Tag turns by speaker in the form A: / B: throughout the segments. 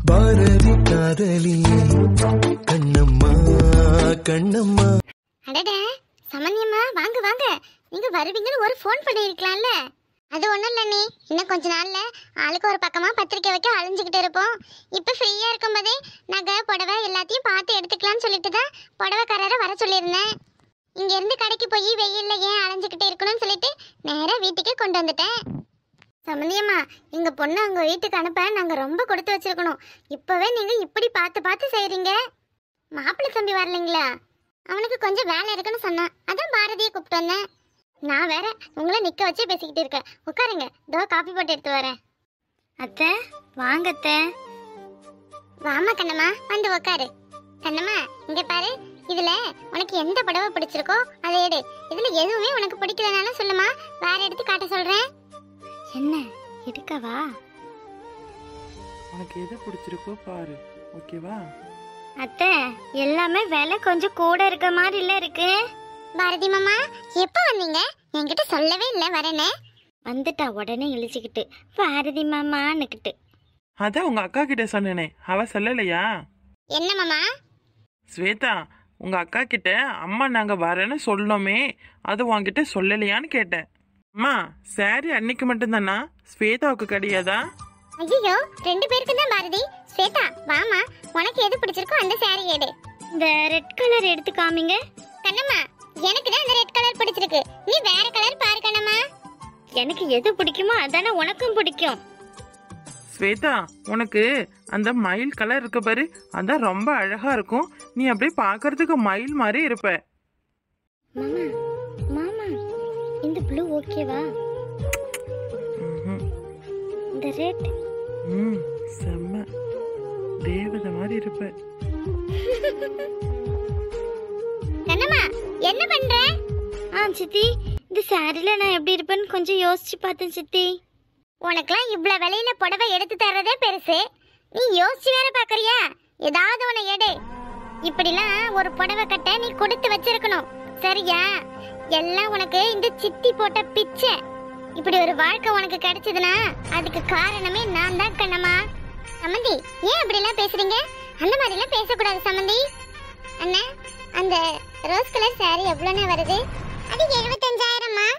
A: பாரதி காதலியே கண்ணம்மா கண்ணம்மா
B: அடட சமன்யம்மா வாங்க வாங்க நீங்க வருவீங்கன்னு ஒரு ஃபோன் பண்ணியிருக்கலாம்ல அது ஒன்றும் இல்லை நீ இன்னும் கொஞ்ச நாள்ல ஆளுக்கு ஒரு பக்கமா பத்திரிக்கை வைக்க அழிஞ்சுக்கிட்டு இருப்போம் இப்போ ஃப்ரீயா இருக்கும்போதே நகை புடவை எல்லாத்தையும் பார்த்து எடுத்துக்கலாம்னு சொல்லிட்டு தான் புடவைக்காரரை வர சொல்லியிருந்தேன் இங்க இருந்து கடைக்கு போய் வெயில்ல ஏன் அலைஞ்சுக்கிட்டு இருக்கணும்னு சொல்லிட்டு நேரா வீட்டுக்கே கொண்டு வந்துட்டேன் சமந்தியம்மா எங்க பொண்ணு அவங்க வீட்டுக்கு அனுப்ப நாங்க ரொம்ப கொடுத்து வச்சிருக்கணும் இப்பவே நீங்க இப்படி பார்த்து பார்த்து செய்றீங்க மாப்பிள்ளை தம்பி வரலைங்களா அவனுக்கு கொஞ்சம் வேலை இருக்குன்னு சொன்னான் அதான் பாரதியை கூப்பிட்டு வந்தேன் நான் வேற உங்களை நிக்க வச்சே பேசிக்கிட்டு இருக்கேன் உட்காருங்க தோ காபி போட்டு எடுத்து வரேன் அத்தை வாங்க அத்தை வாமா கண்ணம்மா வந்து உட்காரு கண்ணம்மா இங்க பாரு இதுல உனக்கு எந்த புடவை பிடிச்சிருக்கோ அதை எடு இதுல எதுவுமே உனக்கு பிடிக்கலனாலும் சொல்லுமா வேற எடுத்து காட்ட சொல்றேன் என்ன எடுக்கவா
C: உனக்கு எது பிடிச்சிருக்கோ பாரு ஓகேவா
B: அத்தை எல்லாமே விலை கொஞ்சம் கூட இருக்க மாதிரி இல்ல இருக்கு பாரதி மாமா எப்போ வந்தீங்க என்கிட்ட சொல்லவே இல்லை வரேன்னு வந்துட்டா உடனே இழிச்சுக்கிட்டு பாரதி மாமான்னுக்கிட்டு
C: அதான் உங்க அக்கா கிட்ட சொன்னேனே அவ சொல்லலையா
B: என்ன மாமா
C: ஸ்வேதா உங்க அக்கா கிட்ட அம்மா நாங்க வரேன்னு சொன்னோமே அது உன்கிட்ட சொல்லலையான்னு கேட்டேன் அம்மா சாரி அன்னைக்கு மட்டும்தானா ஸ்வேதாவுக்கு கிடையாதா
B: ஐயோ ரெண்டு பேருக்கு தான் பாரதி ஸ்வேதா வாமா உனக்கு எது பிடிச்சிருக்கோ அந்த சாரி எடு இந்த ரெட் கலர் எடுத்து காமிங்க கண்ணம்மா எனக்கு தான் அந்த ரெட் கலர் பிடிச்சிருக்கு நீ வேற கலர் பாரு கண்ணம்மா எனக்கு எது பிடிக்குமோ அதானே உனக்கும் பிடிக்கும்
C: ஸ்வேதா உனக்கு அந்த மயில் கலர் இருக்கு பாரு அதான் ரொம்ப அழகா இருக்கும் நீ அப்படியே பார்க்கறதுக்கு மயில் மாதிரி இருப்ப
B: மாமா மாமா இந்த ப்ளூ ஓகேவா
C: ம்ஹும்.
B: இந்த ரெட்
C: ம் செம்ம தேவதை மாதிரி இருப்ப
B: கண்ணம்மா என்ன பண்ற ஆ சித்தி இந்த சாரில நான் எப்படி இருப்பேன்னு கொஞ்சம் யோசிச்சு பார்த்தேன் சித்தி உனக்கெல்லாம் இவ்வளோ விலையில புடவை எடுத்து தர்றதே பெருசு நீ யோசிச்சு வேற பார்க்கறியா ஏதாவது உன எடு இப்படிலாம் ஒரு புடவை கட்ட நீ கொடுத்து வச்சிருக்கணும் சரியா எல்லாம் உனக்கு இந்த சித்தி போட்ட பிச்சை இப்படி ஒரு வாழ்க்கை உனக்கு கிடைச்சதுன்னா அதுக்கு காரணமே நான் தான் கண்ணம்மா சமந்தி ஏன் அப்படிலாம் பேசுறீங்க அந்த மாதிரிலாம் பேசக்கூடாது சமந்தி அண்ணா அந்த ரோஸ் கலர் சாரி எவ்வளோண்ணே வருது அது எழுபத்தஞ்சாயிரம்மா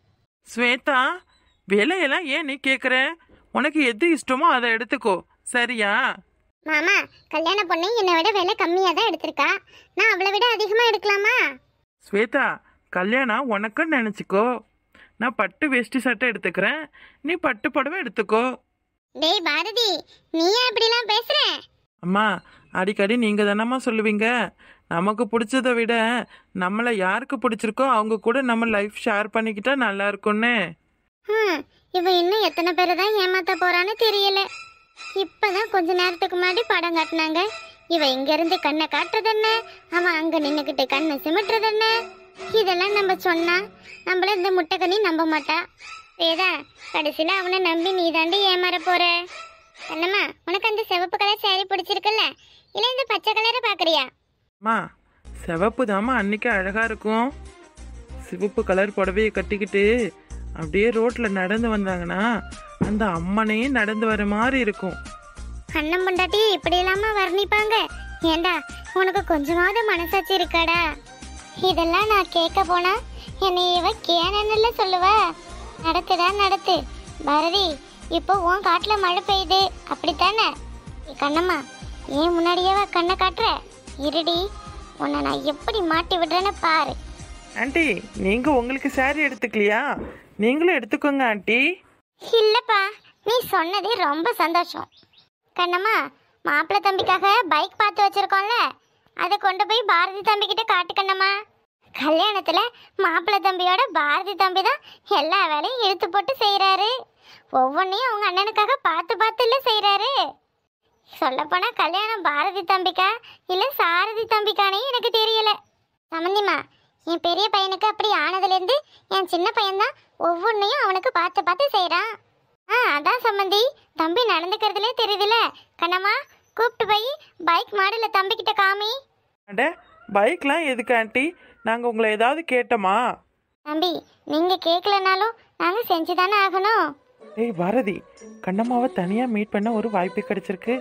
C: ஸ்வேதா விலையெல்லாம் ஏன் நீ கேட்குற உனக்கு எது இஷ்டமோ அதை எடுத்துக்கோ சரியா
B: மாமா கல்யாண பொண்ணு என்னை விட விலை கம்மியாக தான் எடுத்திருக்கா நான் அவளை விட அதிகமாக எடுக்கலாமா
C: ஸ்வேதா கல்யாணம் உனக்குன்னு நினச்சிக்கோ நான் பட்டு வேஷ்டி சட்டை எடுத்துக்கிறேன் நீ பட்டு புடவை எடுத்துக்கோ
B: டேய் பாரதி நீ ஏன் இப்படிலாம் பேசுற
C: அம்மா அடிக்கடி நீங்கள் தானம்மா சொல்லுவீங்க நமக்கு பிடிச்சதை விட நம்மளை யாருக்கு பிடிச்சிருக்கோ அவங்க கூட நம்ம லைஃப் ஷேர் பண்ணிக்கிட்டா நல்லா இருக்கும்னு
B: ஹம், இவ இன்னும் எத்தனை பேரை தான் ஏமாத்த போறான்னு தெரியல இப்பதான் கொஞ்ச நேரத்துக்கு முன்னாடி படம் காட்டினாங்க இவ இங்க இருந்து கண்ணை காட்டுறது என்ன அவன் அங்க நின்னுக்கிட்டு கண்ணை சிமிட்டுறது என்ன இதெல்லாம் நம்ம சொன்னா நம்மள இந்த முட்டைக்கண்ணி நம்ப மாட்டா வேதா கடைசியில அவனை நம்பி நீ தாண்டி ஏமாற போற என்னம்மா உனக்கு அந்த சிவப்பு கலர் saree பிடிச்சிருக்குல்ல இல்ல இந்த பச்சை கலரை பாக்குறியா
C: அம்மா சிவப்பு தாம்மா அன்னைக்கு அழகாக இருக்கும் சிவப்பு கலர் புடவையை கட்டிக்கிட்டு அப்படியே ரோட்டில் நடந்து வந்தாங்கன்னா அந்த அம்மனே நடந்து வர மாதிரி இருக்கும்
B: அண்ணன் பொண்டாட்டி இப்படி இல்லாம வர்ணிப்பாங்க ஏண்டா உனக்கு கொஞ்சமாவது மனசாட்சி இருக்காடா இதெல்லாம் நான் கேட்க போனா என்னை இவ கேனன்னுல சொல்லுவ நடத்துடா நடத்து பாரதி இப்போ உன் காட்டுல மழை பெய்யுது அப்படித்தானே ஏய் கண்ணம்மா ஏன் முன்னாடியே கண்ணை காட்டுற இருடி உன்னை நான் எப்படி மாட்டி விடுறேன்னு பாரு
C: ஆண்டி நீங்கள் உங்களுக்கு saree எடுத்துக்கலையா நீங்களும் எடுத்துக்கோங்க ஆண்டி
B: இல்லப்பா நீ சொன்னதே ரொம்ப சந்தோஷம் கண்ணம்மா மாப்பிள்ளை தம்பிக்காக பைக் பார்த்து வச்சிருக்கோம்ல அதை கொண்டு போய் பாரதி தம்பி கிட்ட காட்டு கண்ணம்மா கல்யாணத்துல மாப்பிள்ளை தம்பியோட பாரதி தம்பி தான் எல்லா வேலையும் இழுத்து போட்டு செய்றாரு ஒவ்வொன்றையும் அவங்க அண்ணனுக்காக பார்த்து பார்த்து இல்லை செய்றாரு சொல்லப்போனா கல்யாணம் பாரதி தம்பிக்கா இல்ல சாரதி தம்பிக்கானே எனக்கு தெரியல சமந்திமா என் பெரிய பையனுக்கு அப்படி ஆனதுலேருந்து என் சின்ன பையன்தான் ஒவ்வொன்றையும் அவனுக்கு பார்த்து பார்த்து செய்கிறான் ஆ அதான் சம்மந்தி தம்பி நடந்துக்கிறதுலே தெரியுதுல கண்ணம்மா கூப்பிட்டு போய் பைக் மாடல தம்பிக்கிட்ட காமி
C: அட பைக்லாம் எதுக்கு ஆண்டி நாங்கள் உங்களை ஏதாவது கேட்டோமா
B: தம்பி நீங்கள் கேட்கலனாலும் நாங்கள் செஞ்சு தானே ஆகணும்
C: ஏய் பாரதி கண்ணம்மாவை தனியாக மீட் பண்ண ஒரு வாய்ப்பு கிடைச்சிருக்கு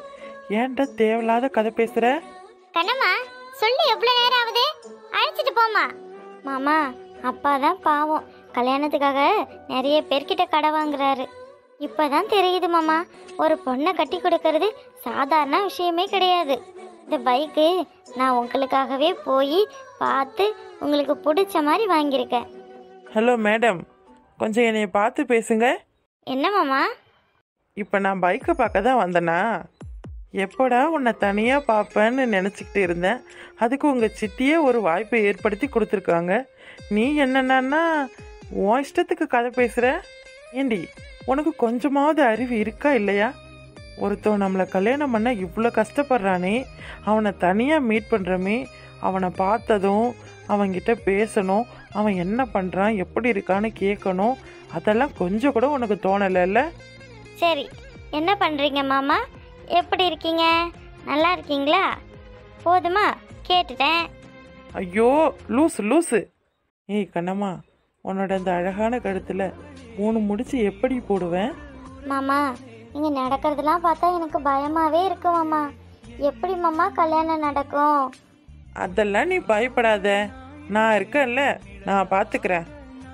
C: ஏன்டா தேவையில்லாத கதை பேசுற
B: கண்ணம்மா சொல்லி எவ்வளோ நேரம் ஆகுது அழைச்சிட்டு போமா மாமா அப்பா தான் பாவம் கல்யாணத்துக்காக நிறைய பேர்கிட்ட கடை வாங்குறாரு இப்பதான் தெரியுது மாமா ஒரு பொண்ணை கட்டி கொடுக்கறது சாதாரண விஷயமே கிடையாது இந்த பைக்கு நான் உங்களுக்காகவே போய் பார்த்து உங்களுக்கு பிடிச்ச மாதிரி வாங்கியிருக்கேன்
C: ஹலோ மேடம் கொஞ்சம் என்னைய பார்த்து பேசுங்க
B: என்ன மாமா
C: இப்போ நான் பைக்கை பார்க்க தான் வந்தேனா எப்போடா உன்னை தனியாக பார்ப்பேன்னு நினச்சிக்கிட்டு இருந்தேன் அதுக்கு உங்கள் சித்தியே ஒரு வாய்ப்பை ஏற்படுத்தி கொடுத்துருக்காங்க நீ என்னென்னா உன் இஷ்டத்துக்கு கதை பேசுகிற ஏண்டி உனக்கு கொஞ்சமாவது அறிவு இருக்கா இல்லையா ஒருத்தன் நம்மளை கல்யாணம் பண்ண இவ்வளோ கஷ்டப்படுறானே அவனை தனியாக மீட் பண்ணுறமே அவனை பார்த்ததும் அவன்கிட்ட பேசணும் அவன் என்ன பண்ணுறான் எப்படி இருக்கான்னு கேட்கணும் அதெல்லாம் கொஞ்சம் கூட உனக்கு தோணலைல்ல
B: சரி என்ன பண்ணுறீங்க மாமா எப்படி இருக்கீங்க நல்லா இருக்கீங்களா போதுமா கேட்டுட்டேன்
C: ஐயோ லூசு லூசு ஏய் கண்ணம்மா உன்னோட அந்த அழகான கழுத்தில் மூணு முடிச்சு எப்படி போடுவேன்
B: மாமா நீங்க நடக்கிறதெல்லாம் பார்த்தா எனக்கு பயமாவே இருக்கு மாமா எப்படி மாமா கல்யாணம் நடக்கும்
C: அதெல்லாம் நீ பயப்படாத நான் இருக்கேன்ல நான் பார்த்துக்கிறேன்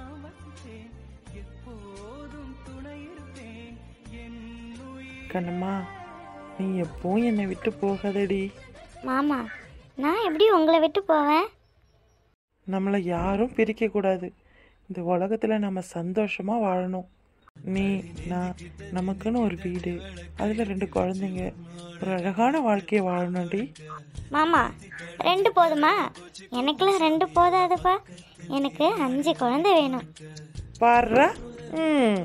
C: கண்ணம்மா நீ எப்பவும் என்னை விட்டு போகாதடி
B: மாமா நான் எப்படி உங்களை விட்டு போவேன்
C: நம்மளை யாரும் பிரிக்கக்கூடாது இந்த உலகத்தில் நம்ம சந்தோஷமாக வாழணும் நீ நான் நமக்குன்னு ஒரு வீடு அதில் ரெண்டு குழந்தைங்க ஒரு அழகான வாழ்க்கையை வாழணும்டி
B: மாமா ரெண்டு போதுமா எனக்குலாம் ரெண்டு போதாதுப்பா எனக்கு அஞ்சு குழந்தை வேணும்
C: பாடுறா ம்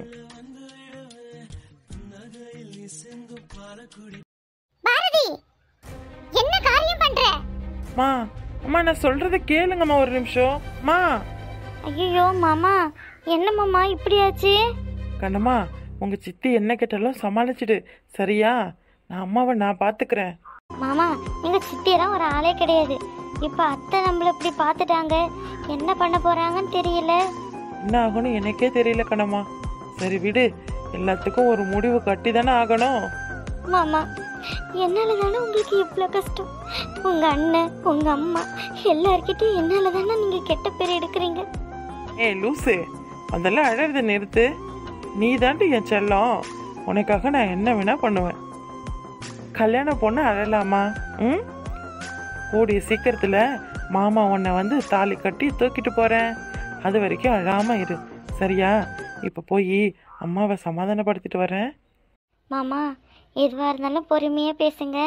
B: பாரதி என்ன காரியம் பண்ற
C: அம்மா அம்மா நான் சொல்கிறத கேளுங்கம்மா ஒரு நிமிஷம் அம்மா
B: ஐயோ மாமா என்ன மாமா இப்படியாச்சு
C: கண்ணம்மா உங்கள் சித்தி என்ன கேட்டாலும் சமாளிச்சிடு சரியா நான் அம்மாவை நான் பார்த்துக்கிறேன்
B: மாமா எங்க சித்தியெல்லாம் ஒரு ஆளே கிடையாது இப்ப அத்தை நம்மள இப்படி பார்த்துட்டாங்க என்ன பண்ண போறாங்கன்னு தெரியல
C: என்ன ஆகணும் எனக்கே தெரியல கண்ணம்மா சரி விடு எல்லாத்துக்கும் ஒரு முடிவு கட்டி தானே ஆகணும்
B: மாமா என்னால தானே உங்களுக்கு இவ்வளோ கஷ்டம் உங்க அண்ணன் உங்க அம்மா எல்லார்கிட்டயும் என்னால தானே நீங்க கெட்ட பேர் எடுக்கிறீங்க
C: ஏய் லூசு அதெல்லாம் அழறத நிறுத்து நீ தாண்டி என் செல்லம் உனக்காக நான் என்ன வேணா பண்ணுவேன் கல்யாண பொண்ணு அழலாமா ம் கூடிய சீக்கிரத்தில் மாமா உன்னை வந்து தாலி கட்டி தூக்கிட்டு போகிறேன் அது வரைக்கும் அழாமல் இரு சரியா இப்போ போய் அம்மாவை சமாதானப்படுத்திட்டு வரேன்
B: மாமா எதுவா இருந்தாலும் பொறுமையா பேசுங்க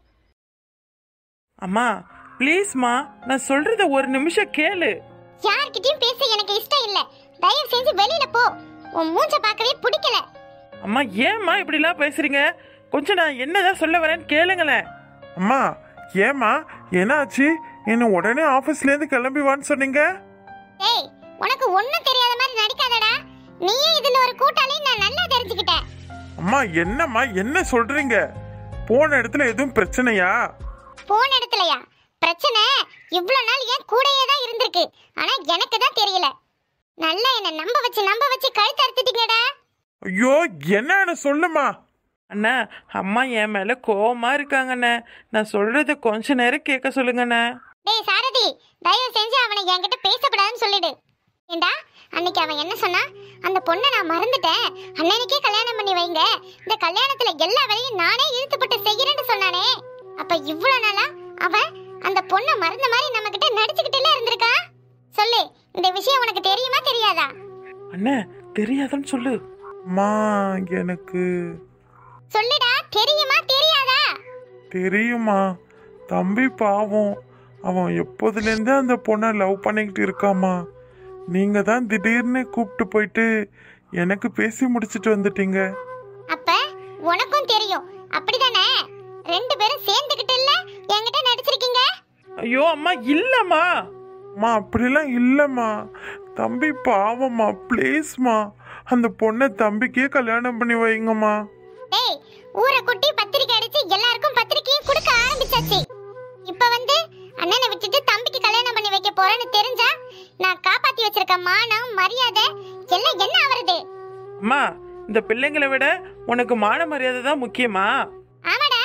C: அம்மா ப்ளீஸ்மா நான் சொல்கிறத ஒரு நிமிஷம் கேளு
B: யார்கிட்டயும் பேச எனக்கு இஷ்டம் இல்ல தயவு செஞ்சு வெளியில போ உன் மூஞ்ச பார்க்கவே பிடிக்கல
C: அம்மா ஏம்மா இப்படிலாம் பேசுறீங்க கொஞ்சம் நான் என்னதான் சொல்ல வரேன்னு கேளுங்களேன்
D: அம்மா ஏம்மா என்னாச்சு என்ன உடனே ஆபீஸ்லேருந்து கிளம்பி வான்னு சொன்னீங்க
B: டேய் உனக்கு ஒண்ணும் தெரியாத மாதிரி நடிக்காதடா நீயும் இதுல ஒரு கூட்டாளி நான் நல்லா தெரிஞ்சுக்கிட்டேன்
D: அம்மா என்னம்மா என்ன சொல்றீங்க போன இடத்துல எதுவும் பிரச்சனையா
B: போன இடத்துலயா பிரச்சனை இவ்வளவு நாள் ஏன் கூடயே தான் இருந்திருக்கு ஆனா எனக்கு தான் தெரியல நல்லா என்ன நம்ப வச்சு நம்ப வச்சு கழுத்து அறுத்துட்டீங்கடா
D: ஐயோ என்னன்னு சொல்லுமா
C: அண்ணா அம்மா என் மேல கோவமா இருக்காங்கண்ணே நான் சொல்றத கொஞ்ச நேரம் கேட்க சொல்லுங்கண்ணே
B: டேய் சாரதி தயவு செஞ்சு அவனை என்கிட்ட பேசக்கூடாதுன்னு சொல்லிடு ஏண்டா அன்னைக்கு அவன் என்ன சொன்னா அந்த பொண்ணை நான் மறந்துட்டேன் அண்ணனுக்கே கல்யாணம் பண்ணி வைங்க இந்த கல்யாணத்துல எல்லா வேலையும் நானே இழுத்துப்பட்டு செய்யறேன்னு சொன்னானே அப்ப இவ்வளவு நாளா அவன் அந்த பொண்ணை மறந்த மாதிரி நம்ம கிட்ட நடிச்சுக்கிட்டுல இருந்திருக்கா சொல்லு இந்த விஷயம் உனக்கு தெரியுமா தெரியாதா
C: அண்ணே தெரியாதுன்னு சொல்லு
D: அம்மா எனக்கு
B: சொல்லுடா தெரியுமா தெரியாதா
D: தெரியுமா தம்பி பாவம் அவன் எப்போதுலேருந்தே அந்த பொண்ணை லவ் பண்ணிக்கிட்டு இருக்காமா நீங்க தான் திடீர்னு கூப்பிட்டு போயிட்டு எனக்கு பேசி முடிச்சிட்டு வந்துட்டீங்க
B: அப்ப உனக்கும் தெரியும் அப்படிதானே ரெண்டு பேரும் சேர்ந்துகிட்டு இல்ல என்கிட்ட நடிச்சிருக்கீங்க
C: ஐயோ அம்மா இல்லம்மா
D: அம்மா அப்படிலாம் இல்லைம்மா தம்பி பாவம்மா ப்ளீஸ்மா அந்த பொண்ணை தம்பிக்கே கல்யாணம் பண்ணி வைங்கம்மா
B: டேய் ஊரை குட்டி பத்திரிக்கை அடிச்சு எல்லாருக்கும் பத்திரிக்கையும் கொடுக்க ஆரம்பிச்சாச்சு இப்ப வந்து அண்ணனை விட்டுட்டு தம்பிக்கு கல்யாணம் பண்ணி வைக்க போறேன்னு தெரிஞ்சா நான் காப்பாத்தி வச்சிருக்க மானம் மரியாதை எல்லாம் என்ன ஆவறது
C: அம்மா இந்த பிள்ளைங்களை விட உனக்கு மான மரியாதை தான் முக்கியமா
B: ஆமாடா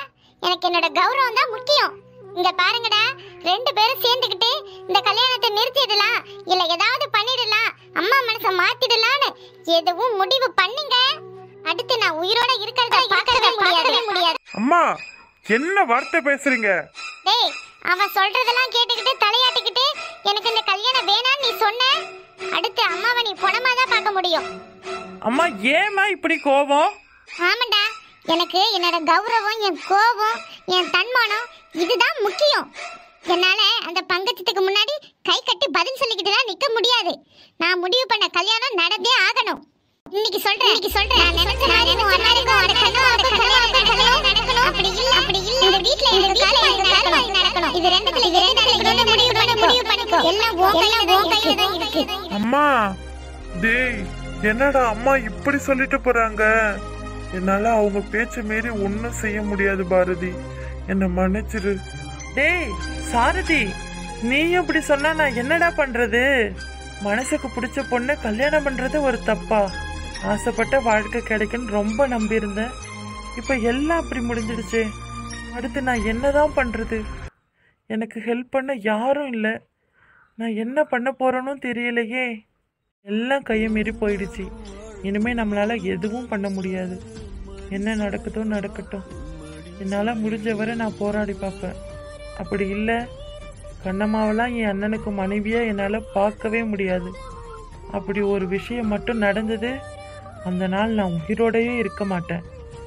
B: எனக்கு என்னோட கௌரவம் தான் முக்கியம் இங்க பாருங்கடா ரெண்டு பேரும் சேர்ந்துக்கிட்டு இந்த கல்யாணத்தை நிறுத்திடலாம் இல்ல ஏதாவது பண்ணிடலாம் அம்மா மனச மாத்திடலாம்னு எதுவும் முடிவு பண்ணுங்க அடுத்து நான் உயிரோட இருக்கிறத பார்க்கவே முடியாது முடியாது
D: அம்மா என்ன வார்த்தை பேசுறீங்க
B: டேய் அவன் சொல்றதெல்லாம் கேட்டுக்கிட்டு தலையாட்டிக்கிட்டு எனக்கு இந்த கல்யாணம் வேணாம்னு நீ சொன்ன அடுத்து அம்மாவை நீ பொணமா தான் பார்க்க முடியும்
C: அம்மா ஏம்மா இப்படி கோபம்
B: ஆமாண்டா எனக்கு என்னோட கௌரவம் என் கோபம் என் தன்மானம் இதுதான் முக்கியம் என்னால அந்த பங்கஜத்துக்கு முன்னாடி கை கட்டி பதில் சொல்லிக்கிட்டு தான் நிக்க முடியாது நான் முடிவு பண்ண கல்யாணம் நடந்தே ஆகணும் இன்னைக்கு சொல்றேன் இன்னைக்கு சொல்றேன் நான் நினைச்ச மாதிரி உன் அண்ணனுக்கும் உன் கண்ணுக்கும் கல்யாணம் கல்யாணம் நடக்கணும் அப்படி இல்ல அப்படி இல்ல இந்த வீட்ல எங்க கால்வாய் கால்வாய் நடக்கணும் இது ரெண்டுத்துல இது ரெண்டு நடக்கணும்னு முடிவு பண்ணி முடிவு பண்ணிக்கோ எல்லாம் உன் கையில உன் கையில தான் இருக்கு
D: அம்மா டேய் என்னடா அம்மா இப்படி சொல்லிட்டு போறாங்க என்னால அவங்க பேச்ச மீறி ஒன்னும் செய்ய முடியாது பாரதி என்ன மன்னிச்சிரு
C: டேய் சாரதி நீயும் இப்படி சொன்னா நான் என்னடா பண்றது மனசுக்கு பிடிச்ச பொண்ணை கல்யாணம் பண்றது ஒரு தப்பா ஆசைப்பட்ட வாழ்க்கை கிடைக்குன்னு ரொம்ப நம்பியிருந்தேன் இப்ப எல்லாம் அப்படி முடிஞ்சிடுச்சே அடுத்து நான் என்னதான் பண்றது எனக்கு ஹெல்ப் பண்ண யாரும் இல்லை நான் என்ன பண்ண போறேன்னு தெரியலையே எல்லாம் கையை மீறி போயிடுச்சு இனிமே நம்மளால எதுவும் பண்ண முடியாது என்ன நடக்குதோ நடக்கட்டும் என்னால் முடிஞ்ச வரை நான் போராடி பார்ப்பேன் அப்படி இல்லை கண்ணம்மாவெல்லாம் என் அண்ணனுக்கு மனைவியாக என்னால் பார்க்கவே முடியாது அப்படி ஒரு விஷயம் மட்டும் நடந்தது அந்த நாள் நான் உயிரோடயே இருக்க மாட்டேன்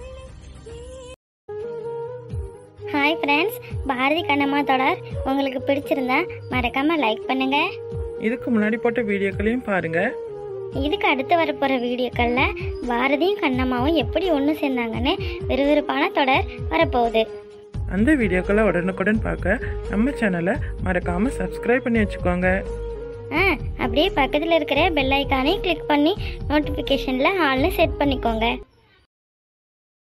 B: ஹாய் ஃப்ரெண்ட்ஸ் பாரதி கண்ணம்மா தொடர் உங்களுக்கு பிடிச்சிருந்தா மறக்காம லைக் பண்ணுங்க
C: இதுக்கு முன்னாடி போட்ட வீடியோக்களையும் பாருங்க
B: இதுக்கு அடுத்து வரப்போகிற வீடியோக்களில் பாரதியும் கண்ணம்மாவும் எப்படி ஒன்று சேர்ந்தாங்கன்னு விறுவிறுப்பான தொடர் வரப்போகுது
C: அந்த வீடியோக்களை உடனுக்குடன் பார்க்க நம்ம சேனலை மறக்காமல் சப்ஸ்கிரைப் பண்ணி வச்சுக்கோங்க
B: ஆ அப்படியே பக்கத்தில் இருக்கிற பெல் ஐக்கானையும் கிளிக் பண்ணி நோட்டிஃபிகேஷனில் ஆல்னு செட் பண்ணிக்கோங்க